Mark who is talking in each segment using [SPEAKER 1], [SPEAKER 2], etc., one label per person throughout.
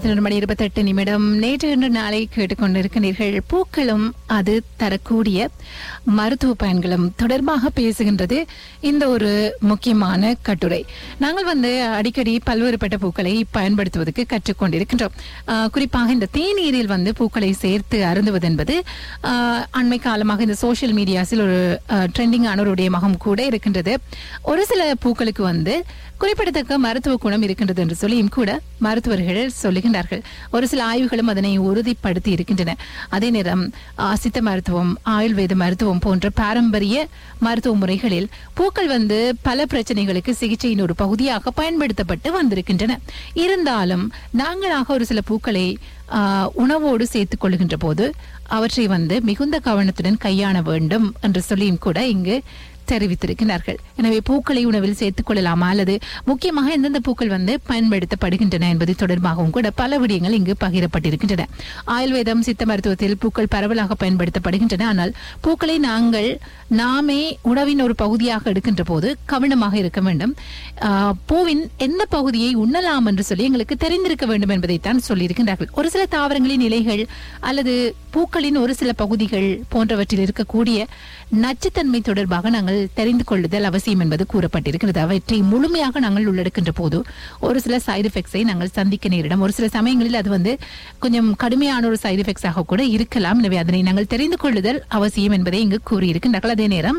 [SPEAKER 1] பதினொரு மணி இருபத்தெட்டு நிமிடம் நேற்று இன்று நாளை கேட்டுக்கொண்டிருக்கிறீர்கள் பூக்களும் அது தரக்கூடிய மருத்துவ பயன்களும் தொடர்பாக பேசுகின்றது இந்த ஒரு முக்கியமான கட்டுரை நாங்கள் வந்து அடிக்கடி பல்வேறுபட்ட பூக்களை பயன்படுத்துவதற்கு கற்றுக்கொண்டிருக்கின்றோம் ஆஹ் குறிப்பாக இந்த தேநீரில் வந்து பூக்களை சேர்த்து அருந்துவது என்பது ஆஹ் அண்மை காலமாக இந்த சோஷியல் மீடியாஸில் ஒரு ட்ரெண்டிங்கான ஒரு விடயமாகவும் கூட இருக்கின்றது ஒரு சில பூக்களுக்கு வந்து குறிப்பிடத்தக்க மருத்துவ குணம் இருக்கின்றது என்று சொல்லியும் கூட மருத்துவர்கள் சொல்லுகின்றார்கள் ஒரு சில ஆய்வுகளும் அதனை உறுதிப்படுத்தி இருக்கின்றன அதே நேரம் ஆ, சித்த மருத்துவம் ஆயுர்வேத மருத்துவம் போன்ற பாரம்பரிய மருத்துவ முறைகளில் பூக்கள் வந்து பல பிரச்சனைகளுக்கு சிகிச்சையின் ஒரு பகுதியாக பயன்படுத்தப்பட்டு வந்திருக்கின்றன இருந்தாலும் நாங்களாக ஒரு சில பூக்களை ஆ, உணவோடு சேர்த்துக் கொள்கின்ற போது அவற்றை வந்து மிகுந்த கவனத்துடன் கையாள வேண்டும் என்று சொல்லியும் கூட இங்கு தெரிவித்திருக்கிறார்கள் எனவே பூக்களை உணவில் சேர்த்துக் கொள்ளலாமா அல்லது முக்கியமாக எந்தெந்த பூக்கள் வந்து பயன்படுத்தப்படுகின்றன என்பது தொடர்பாகவும் கூட பல விடயங்கள் இங்கு பகிரப்பட்டிருக்கின்றன ஆயுர்வேதம் சித்த மருத்துவத்தில் பூக்கள் பரவலாக பயன்படுத்தப்படுகின்றன ஆனால் பூக்களை நாங்கள் நாமே உணவின் ஒரு பகுதியாக எடுக்கின்ற போது கவனமாக இருக்க வேண்டும் ஆஹ், பூவின் எந்த பகுதியை உண்ணலாம் என்று சொல்லி எங்களுக்கு தெரிந்திருக்க வேண்டும் என்பதைத்தான் சொல்லியிருக்கின்றார்கள் ஒரு சில தாவரங்களின் இலைகள் அல்லது பூக்களின் ஒரு சில பகுதிகள் போன்றவற்றில் இருக்கக்கூடிய நச்சுத்தன்மை தொடர்பாக நாங்கள் தெரிந்து கொள்ளுதல் அவசியம் என்பது கூறப்பட்டிருக்கிறது அவற்றை முழுமையாக நாங்கள் உள்ளெடுக்கின்ற போது ஒரு சில சைடு எஃபெக்ட்ஸை நாங்கள் சந்திக்க நேரிடும் ஒரு சில சமயங்களில் அது வந்து கொஞ்சம் கடுமையான ஒரு சைடு எஃபெக்ட்ஸாக கூட இருக்கலாம் எனவே அதனை நாங்கள் தெரிந்து கொள்ளுதல் அவசியம் என்பதை இங்கு கூறியிருக்கின்றார்கள் அதே நேரம்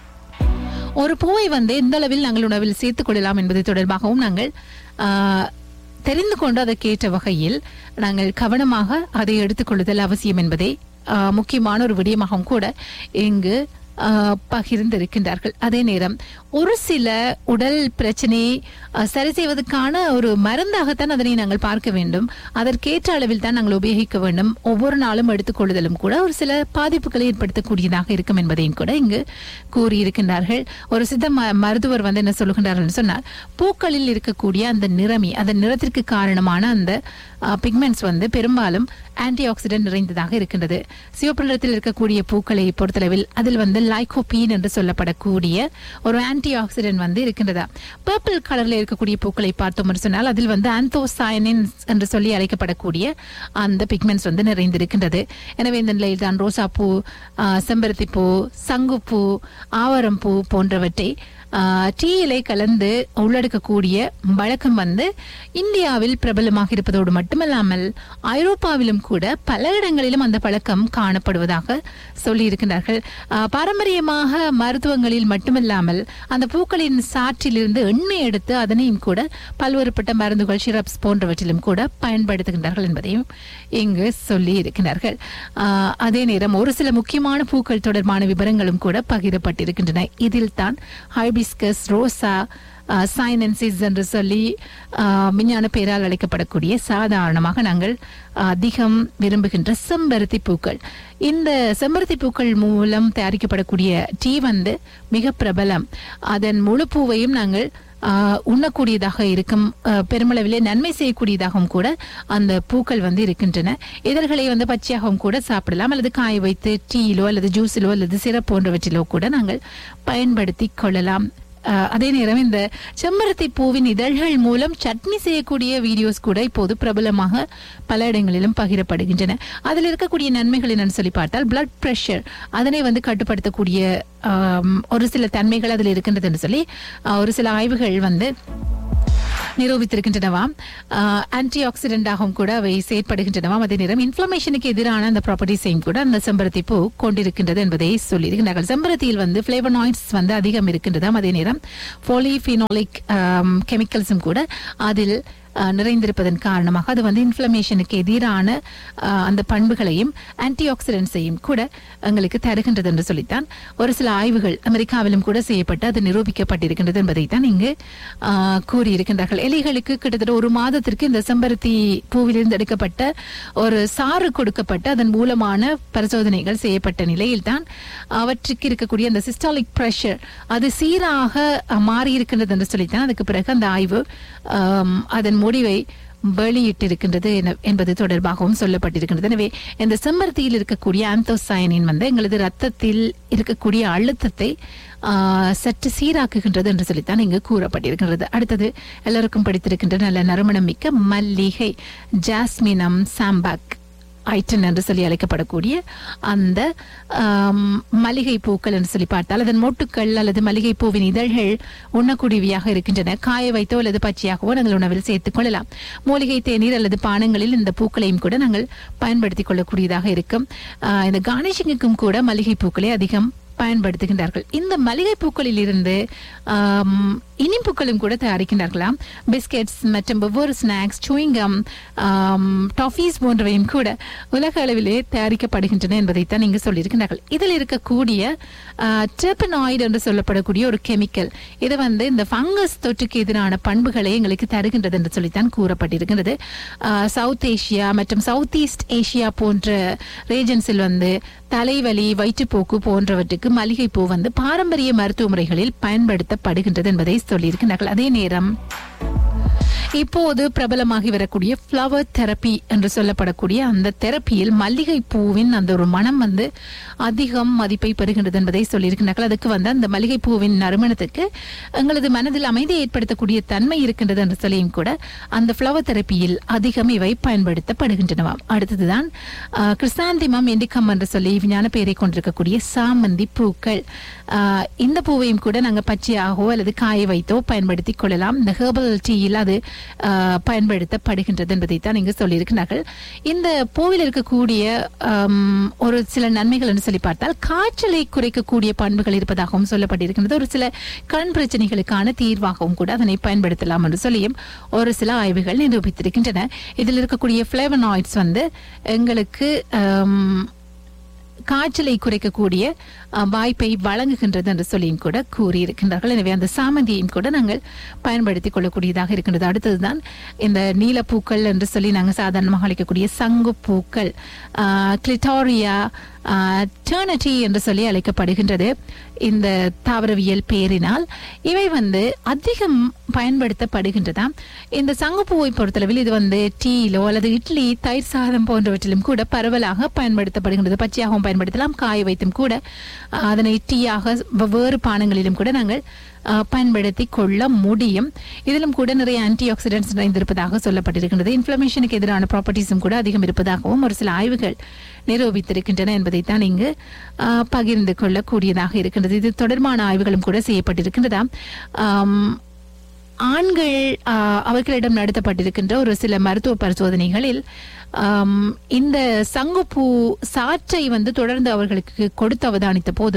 [SPEAKER 1] ஒரு பூவை வந்து எந்த அளவில் நாங்கள் உணவில் சேர்த்துக் கொள்ளலாம் என்பது தொடர்பாகவும் நாங்கள் ஆஹ், தெரிந்து கொண்டு அதற்கேற்ற வகையில் நாங்கள் கவனமாக அதை எடுத்துக்கொள்ளுதல் அவசியம் என்பதை ஆஹ், முக்கியமான ஒரு விடயமாகவும் கூட இங்கு ஆஹ், பகிர்ந்திருக்கின்றார்கள் அதே நேரம் ஒரு சில உடல் பிரச்சனையை ஆஹ், சரி செய்வதற்கான ஒரு மருந்தாகத்தான் அதனை நாங்கள் பார்க்க வேண்டும் அதற்கேற்ற அளவில் தான் நாங்கள் உபயோகிக்க வேண்டும் ஒவ்வொரு நாளும் எடுத்துக்கொள்ளுதலும் கூட ஒரு சில பாதிப்புகளை ஏற்படுத்தக்கூடியதாக இருக்கும் என்பதையும் கூட இங்கு கூறியிருக்கின்றார்கள் ஒரு சித்த ம- மருத்துவர் வந்து என்ன சொல்லுகின்றார்கள் சொன்னால் பூக்களில் இருக்கக்கூடிய அந்த நிறமி அந்த நிறத்திற்கு காரணமான அந்த பிக்மெண்ட்ஸ் வந்து பெரும்பாலும் ஆன்டி ஆக்சிடென்ட் நிறைந்ததாக இருக்கின்றது சிவப்பு நிறத்தில் இருக்கக்கூடிய பூக்களை பொறுத்தளவில் அதில் வந்து லைகோபீன் என்று சொல்லப்படக்கூடிய ஒரு ஆன்டி ஆக்சிடென்ட் வந்து இருக்கின்றதா பர்பிள் கலர்ல இருக்கக்கூடிய பூக்களை பார்த்தோம் என்று சொன்னால் அதில் வந்து ஆந்தோசயனின்ஸ் என்று சொல்லி அழைக்கப்படக்கூடிய அந்த பிக்மெண்ட்ஸ் வந்து நிறைந்திருக்கின்றது எனவே இந்த நிலையில் தான் ரோசா பூ செம்பருத்தி பூ சங்குப்பூ ஆவரம்பூ போன்றவற்றை ஆஹ், டீ இலை கலந்து உள்ளடக்கக்கூடிய வழக்கம் வந்து இந்தியாவில் பிரபலமாக இருப்பதோடு மட்டுமல்லாமல் ஐரோப்பாவிலும் கூட பல இடங்களிலும் அந்த பழக்கம் காணப்படுவதாக சொல்லியிருக்கிறார்கள் ஆஹ், பாரம்பரியமாக மருத்துவங்களில் மட்டுமல்லாமல் அந்த பூக்களின் சாற்றிலிருந்து எண்ணெய் எடுத்து அதனையும் கூட பல்வேறுபட்ட மருந்துகள் சிரப்ஸ் போன்றவற்றிலும் கூட பயன்படுத்துகின்றார்கள் என்பதையும் இங்கு சொல்லி இருக்கிறார்கள் ஆஹ், அதே நேரம் ஒரு சில முக்கியமான பூக்கள் தொடர்பான விவரங்களும் கூட பகிரப்பட்டிருக்கின்றன இதில் தான் ஹைபிஸ்கஸ் ரோசா சைனன்சிஸ் என்று சொல்லி ஆஹ், விஞ்ஞான பெயரால் அழைக்கப்படக்கூடிய சாதாரணமாக நாங்கள் அதிகம் விரும்புகின்ற செம்பருத்தி பூக்கள் இந்த செம்பருத்தி பூக்கள் மூலம் தயாரிக்கப்படக்கூடிய டீ வந்து மிக பிரபலம் அதன் முழு பூவையும் நாங்கள் ஆஹ், உண்ணக்கூடியதாக இருக்கும் ஆஹ், பெருமளவிலே நன்மை செய்யக்கூடியதாகவும் கூட அந்த பூக்கள் வந்து இருக்கின்றன இதழ்களை வந்து பச்சையாகவும் கூட சாப்பிடலாம் அல்லது காய வைத்து டீயிலோ அல்லது ஜூஸிலோ அல்லது சிரப் போன்றவற்றிலோ கூட நாங்கள் பயன்படுத்தி கொள்ளலாம் ஆஹ், அதே நேரம் இந்த செம்பருத்தி பூவின் இதழ்கள் மூலம் சட்னி செய்யக்கூடிய வீடியோஸ் கூட இப்போது பிரபலமாக பல இடங்களிலும் பகிரப்படுகின்றன அதில் இருக்கக்கூடிய நன்மைகள் என்னன்னு சொல்லி பார்த்தால் பிளட் பிரஷர் அதனை வந்து கட்டுப்படுத்தக்கூடிய ஆம், ஒரு சில தன்மைகள் அதில் இருக்கின்றது என்று சொல்லி ஆஹ், ஒரு சில ஆய்வுகள் வந்து நிரூபித்திருக்கின்றனவாம் ஆன்டி ஆக்சிடென்டாகவும் கூட அவை செயற்படுகின்றனவாம் அதே நேரம் இன்ஃபிளமேஷனுக்கு எதிரான அந்த ப்ராப்பர்ட்டிஸையும் கூட அந்த செம்பருத்தி பூ கொண்டிருக்கின்றது என்பதை சொல்லியிருக்கிறார்கள் செம்பருத்தியில் வந்து பிளேவனாய்ட்ஸ் வந்து அதிகம் இருக்கின்றதாம் அதே நேரம் போலிஃபினாலிக் கெமிக்கல்ஸும் கூட அதில் அஹ், நிறைந்திருப்பதன் காரணமாக அது வந்து இன்ஃபிளமேஷனுக்கு எதிரான அஹ், அந்த பண்புகளையும் ஆன்டி ஆக்சிடென்ட்ஸையும் கூட எங்களுக்கு தருகின்றது என்று சொல்லித்தான் ஒரு சில ஆய்வுகள் அமெரிக்காவிலும் கூட செய்யப்பட்டு அது நிரூபிக்கப்பட்டிருக்கின்றது என்பதைத்தான் இங்கு அஹ், கூறியிருக்கின்றார்கள் எலிகளுக்கு கிட்டத்தட்ட ஒரு மாதத்திற்கு இந்த செம்பருத்தி பூவிலிருந்து எடுக்கப்பட்ட ஒரு சாறு கொடுக்கப்பட்டு அதன் மூலமான பரிசோதனைகள் செய்யப்பட்ட நிலையில்தான் அவற்றுக்கு இருக்கக்கூடிய அந்த சிஸ்டாலிக் பிரஷர் அது சீராக அஹ், மாறி இருக்கின்றது என்று சொல்லித்தான் அதுக்கு பிறகு அந்த ஆய்வு ஆம், அதன் முடிவை வெளியிட்டிருக்கின்றது என- என்பது தொடர்பாகவும் சொல்லப்பட்டிருக்கின்றது எனவே இந்த செம்பருத்தியில் இருக்கக்கூடிய ஆந்தோசயனின் வந்து எங்களது ரத்தத்தில் இருக்கக்கூடிய அழுத்தத்தை ஆ, சற்று சீராக்குகின்றது என்று சொல்லித்தான் இங்கு கூறப்பட்டிருக்கின்றது அடுத்தது எல்லாருக்கும் படித்திருக்கின்ற நல்ல நறுமணம் மிக்க மல்லிகை ஜாஸ்மினம் சாம்பாக் ஐட்டன் என்று சொல்லி அழைக்கப்படக்கூடிய அந்த ஆம், மல்லிகை பூக்கள் என்று சொல்லி பார்த்தால் அதன் மொட்டுக்கள் அல்லது மல்லிகை பூவின் இதழ்கள் உண்ணக்கூடியவையாக இருக்கின்றன காய வைத்தோ அல்லது பச்சையாகவோ நாங்கள் உணவில் சேர்த்துக் கொள்ளலாம் மூலிகை தேநீர் அல்லது பானங்களில் இந்த பூக்களையும் கூட நாங்கள் பயன்படுத்திக் கொள்ளக்கூடியதாக இருக்கும் ஆ, இந்த கார்னிஷிங்குக்கும் கூட மல்லிகை பூக்களை அதிகம் பயன்படுத்துகின்றார்கள் இந்த மளிகை பூக்களில் இருந்து ஆம், இனிப்புகளும் கூட தயாரிக்கின்றார்களாம் பிஸ்கெட்ஸ் மற்றும் ஒவ்வொரு ஸ்நாக்ஸ் சூயிங்கம் டாஃபீஸ் போன்றவையும் கூட உலக அளவிலே தயாரிக்கப்படுகின்றன என்பதைத்தான் இங்கு சொல்லியிருக்கிறார்கள் இதில் இருக்கக்கூடிய டெர்பனாய்டு என்று சொல்லப்படக்கூடிய ஒரு கெமிக்கல் இது வந்து இந்த ஃபங்கஸ் தொற்றுக்கு எதிரான பண்புகளை எங்களுக்கு தருகின்றது என்று சொல்லித்தான் கூறப்பட்டிருக்கிறது ஆஹ், சவுத் ஏசியா மற்றும் சவுத் ஈஸ்ட் ஏசியா போன்ற ரீஜன்ஸில் வந்து தலைவலி வயிற்றுப்போக்கு போன்றவற்றுக்கு மல்லிகைப்பூ வந்து பாரம்பரிய மருத்துவ முறைகளில் பயன்படுத்தப்படுகின்றது என்பதை சொல்லியிருக்கிறார்கள் அதே நேரம் இப்போது பிரபலமாகி வரக்கூடிய ஃப்ளவர் தெரப்பி என்று சொல்லப்படக்கூடிய அந்த தெரப்பியில் மல்லிகை பூவின் அந்த ஒரு மனம் வந்து அதிகம் மதிப்பை பெறுகின்றது என்பதை சொல்லியிருக்கிறார்கள் அதுக்கு வந்து அந்த மல்லிகை பூவின் நறுமணத்துக்கு எங்களது மனதில் அமைதியை ஏற்படுத்தக்கூடிய தன்மை இருக்கின்றது என்று சொல்லியும் கூட அந்த ஃப்ளவர் தெரப்பியில் அதிகம் இவை பயன்படுத்தப்படுகின்றனவாம் அடுத்ததுதான் ஆஹ், கிறிஸ்தாந்திமம் இண்டிகம் என்று சொல்லி விஞ்ஞான பெயரை கொண்டிருக்கக்கூடிய சாமந்தி பூக்கள் ஆஹ், இந்த பூவையும் கூட நாங்கள் பச்சையாகவோ அல்லது காய வைத்தோ பயன்படுத்திக் கொள்ளலாம் இந்த ஹெர்பல் டீயில் அது ஆஹ், பயன்படுத்தப்படுகின்றது என்பதைத்தான் இங்கு சொல்லியிருக்கிறார்கள் இந்த பூவில் இருக்கக்கூடிய ஆம், ஒரு சில நன்மைகள் என்று சொல்லி பார்த்தால் காய்ச்சலை குறைக்கக்கூடிய பண்புகள் இருப்பதாகவும் சொல்லப்பட்டிருக்கின்றது ஒரு சில கண் பிரச்சனைகளுக்கான தீர்வாகவும் கூட அதனை பயன்படுத்தலாம் என்று சொல்லியும் ஒரு சில ஆய்வுகள் நிரூபித்திருக்கின்றன இதில் இருக்கக்கூடிய பிளேவனாய்ட்ஸ் வந்து எங்களுக்கு ஆம், காய்ச்சலை குறைக்கக்கூடிய அஹ், வாய்ப்பை வழங்குகின்றது என்று சொல்லியும் கூட கூறியிருக்கின்றார்கள் எனவே அந்த சாமந்தியையும் கூட நாங்கள் பயன்படுத்திக் கொள்ளக்கூடியதாக இருக்கின்றது அடுத்ததுதான் இந்த நீலப்பூக்கள் என்று சொல்லி நாங்கள் சாதாரணமாக அழைக்கக்கூடிய சங்கு பூக்கள் கிளிட்டாரியா டேர்னட்டி என்று சொல்லி அழைக்கப்படுகின்றது இந்த தாவரவியல் பெயரினால் இவை வந்து அதிகம் பயன்படுத்தப்படுகின்றதா இந்த சங்குப்பூவை பொறுத்தளவில் இது வந்து டீயிலோ அல்லது இட்லி தயிர் சாதம் போன்றவற்றிலும் கூட பரவலாக பயன்படுத்தப்படுகின்றது பச்சையாகவும் பயன்படுத்தலாம் காய வைத்தும் கூட அஹ், அதனை டீயாக வெவ்வேறு பானங்களிலும் கூட நாங்கள் அஹ், பயன்படுத்தி கொள்ள முடியும் இதிலும் கூட நிறைய ஆன்டி ஆக்சிடென்ட்ஸ் நிறைந்திருப்பதாக சொல்லப்பட்டிருக்கின்றது இன்ஃப்ளமேஷனுக்கு எதிரான ப்ராப்பர்ட்டிஸும் கூட அதிகம் இருப்பதாகவும் ஒரு சில ஆய்வுகள் நிரூபித்திருக்கின்றன என்பதைத்தான் இங்கு அஹ், பகிர்ந்து கொள்ளக்கூடியதாக இருக்கின்றது இது தொடர்பான ஆய்வுகளும் கூட செய்யப்பட்டிருக்கின்றதா ஆம், ஆண்கள் ஆஹ், அவர்களிடம் நடத்தப்பட்டிருக்கின்ற ஒரு சில மருத்துவ பரிசோதனைகளில் ஆம், இந்த சங்குப்பூ சாற்றை வந்து தொடர்ந்து அவர்களுக்கு கொடுத்து அவதானித்த போது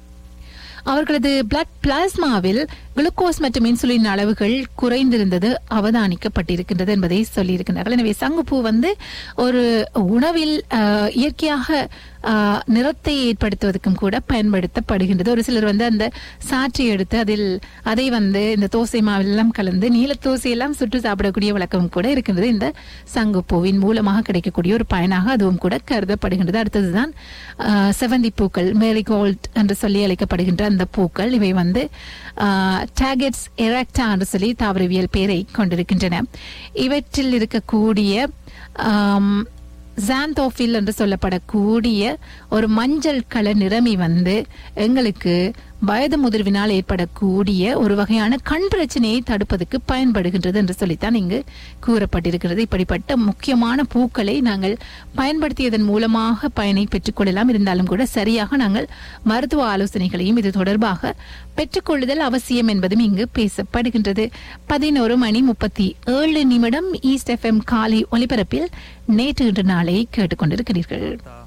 [SPEAKER 1] அவர்களது பிளட் பிளாஸ்மாவில் குளுக்கோஸ் மற்றும் இன்சுலின் அளவுகள் குறைந்திருந்தது அவதானிக்கப்பட்டிருக்கின்றது என்பதை சொல்லியிருக்கிறார்கள் எனவே சங்குப்பூ வந்து ஒரு உணவில் ஆஹ், இயற்கையாக ஆஹ், நிறத்தை ஏற்படுத்துவதற்கும் கூட பயன்படுத்தப்படுகின்றது ஒரு சிலர் வந்து அந்த சாற்றை எடுத்து அதில் அதை வந்து இந்த தோசை மாவெல்லாம் கலந்து நீல தோசை எல்லாம் சுட்டு சாப்பிடக்கூடிய வழக்கம் கூட இருக்கின்றது இந்த சங்குப்பூவின் மூலமாக கிடைக்கக்கூடிய ஒரு பயனாக அதுவும் கூட கருதப்படுகின்றது அடுத்ததுதான் ஆஹ், செவந்தி பூக்கள் மேரிகோல்ட் என்று சொல்லி அழைக்கப்படுகின்ற அந்த பூக்கள் இவை வந்து டாகெட்ஸ் எரக்டா என்று சொல்லி தாவரவியல் பெயரை கொண்டிருக்கின்றன இவற்றில் இருக்கக்கூடிய ஆம், ஜாந்தோஃபில் என்று சொல்லப்படக்கூடிய ஒரு மஞ்சள் கலர் நிறமி வந்து எங்களுக்கு வயது முதிர்வினால் ஏற்படக்கூடிய ஒரு வகையான கண் பிரச்சனையை தடுப்பதற்கு பயன்படுகின்றது என்று சொல்லித்தான் இங்கு கூறப்பட்டிருக்கிறது இப்படிப்பட்ட முக்கியமான பூக்களை நாங்கள் பயன்படுத்தியதன் மூலமாக பயனை பெற்றுக்கொள்ளலாம் இருந்தாலும் கூட சரியாக நாங்கள் மருத்துவ ஆலோசனைகளையும் இது தொடர்பாக பெற்றுக்கொள்ளுதல் அவசியம் என்பதும் இங்கு பேசப்படுகின்றது பதினோரு மணி முப்பத்தி ஏழு நிமிடம் ஈஸ்ட் எஃப்எம் காலை ஒலிபரப்பில் நேற்று இன்று நாளை கேட்டுக்கொண்டிருக்கிறீர்கள்